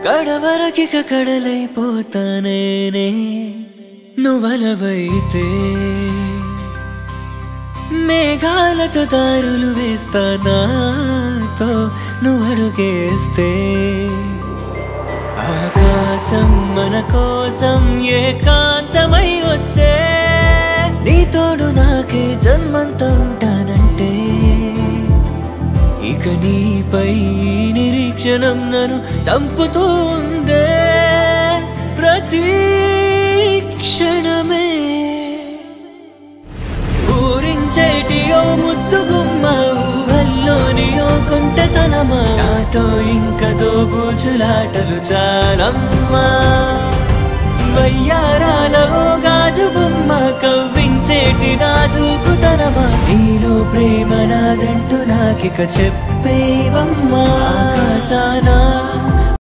కడవరకిక కడలైపోతానేనే నువ్వలవైతే మేఘాలతో దారులు వేస్తానాతో నువ్వు అడుగేస్తే ఆకాశం మన కోసం ఏకాంతమై వచ్చే నీ తోడు నాకే జన్మంతా ఉంటానంటే ఇక నీపై నిరీక్షణం నన్ను చంపుతూ ఉందే ప్రతి క్షణమే ఊరించేటి ఓ ముద్దుగుమ్మ ఊహల్లోని ఓ కొంటెతనమా నాతో ఇంకా దోబూచులాటలు చాలమ్మా వయ్యారాల ఓ గాజు బొమ్మ కవ్వించేటి నాజూకుతనమా నీలో ప్రేమ నాదంటూ నాకిక చెప్పేవమ్మా ఆకాశం